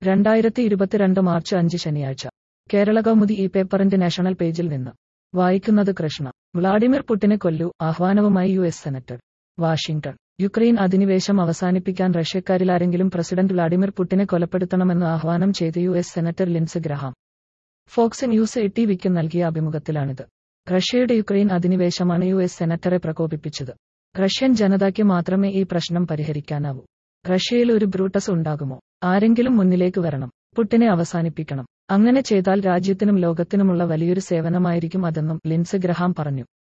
രണ്ടായിരത്തി ഇരുപത്തിരണ്ട് മാർച്ച് അഞ്ച് ശനിയാഴ്ച കേരള കൗമുദി ഈ പേപ്പറിന്റെ നാഷണൽ പേജിൽ നിന്ന് വായിക്കുന്നത് കൃഷ്ണ വ്ളാഡിമിർ പുടിനെ കൊല്ലൂ ആഹ്വാനവുമായി U S senator Washington Ukraine അധിനിവേശം അവസാനിപ്പിക്കാൻ റഷ്യക്കാരിലാരെങ്കിലും പ്രസിഡന്റ് വ്ളാഡിമിർ പുടിനെ കൊലപ്പെടുത്തണമെന്ന് ആഹ്വാനം ചെയ്ത് U S senator Lindsey Graham Fox News എ ടിവിക്ക് നൽകിയ അഭിമുഖത്തിലാണിത് റഷ്യയുടെ യുക്രൈൻ അധിനിവേശമാണ് യു എസ് സെനറ്ററെ പ്രകോപിപ്പിച്ചത് റഷ്യൻ ജനതയ്ക്ക് മാത്രമേ ഈ പ്രശ്നം പരിഹരിക്കാനാവൂ റഷ്യയിൽ ഒരു ബ്രൂട്ടസ് ഉണ്ടാകുമോ ആരെങ്കിലും മുന്നിലേക്ക് വരണം പുട്ടിനെ അവസാനിപ്പിക്കണം അങ്ങനെ ചെയ്താൽ രാജ്യത്തിനും ലോകത്തിനുമുള്ള വലിയൊരു സേവനമായിരിക്കും അതെന്നും ലിൻസ് ഗ്രഹാം പറഞ്ഞു